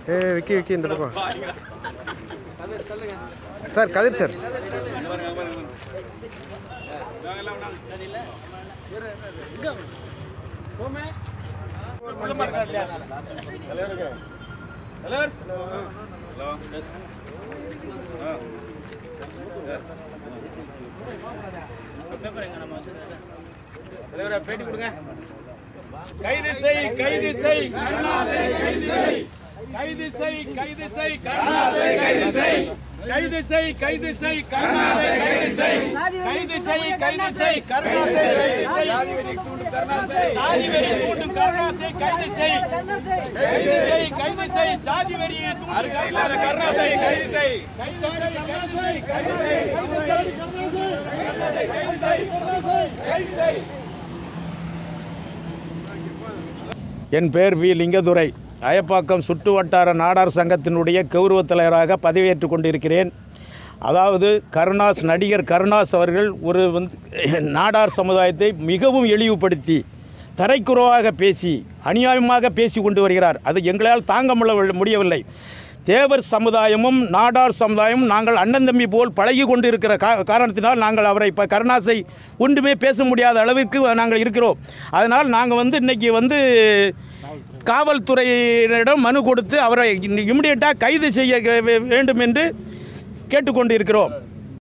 ஏ விக்கி விக்கி இந்த பக்கம் சார் கதிர் சார் கைது செய் கைது செய் கைது செய் கைது செய் கைது செய் கைது செய் கைது செய் கைது செய் கைது செய் கைது செய் கைது செய் கருணாசை கைது செய் ஜாதி வெறி தூண்டும் கருணாசை கைது செய் கைது செய் கைது செய் ஜாதி வெறியை தூண்டும் இல்லாத கருணாசை கைது செய் கைது செய் கைது செய் கைது செய் கைது செய் கைது செய் என் பேர் வி லிங்கதுரை அயப்பாக்கம் சுற்று வட்டார நாடார் சங்கத்தினுடைய கௌரவ தலைவராக பதவியேற்றுக் கொண்டிருக்கிறேன் அதாவது கருணாஸ் நடிகர் கருணாஸ் அவர்கள் ஒரு வந்து நாடார் சமுதாயத்தை மிகவும் இழிவுபடுத்தி தரைக்குறவாக பேசி அநியாயமாக பேசி கொண்டு வருகிறார் அது எங்களால் தாங்க முடிய- முடியவில்லை தேவர் சமுதாயமும் நாடார் சமுதாயமும் நாங்கள் அண்ணன் தம்பி போல் பழகி கொண்டு இருக்கிற கா காரணத்தினால் நாங்கள் அவரை இப்போ கருணாசை ஒன்றுமே பேச முடியாத அளவிற்கு நாங்கள் இருக்கிறோம் அதனால் நாங்கள் வந்து இன்னைக்கு வந்து காவல்துறையினரிடம் மனு கொடுத்து அவரை இம்மிடியட்டாக கைது செய்ய வே- வேண்டும் என்று கேட்டுக்கொண்டு இருக்கிறோம்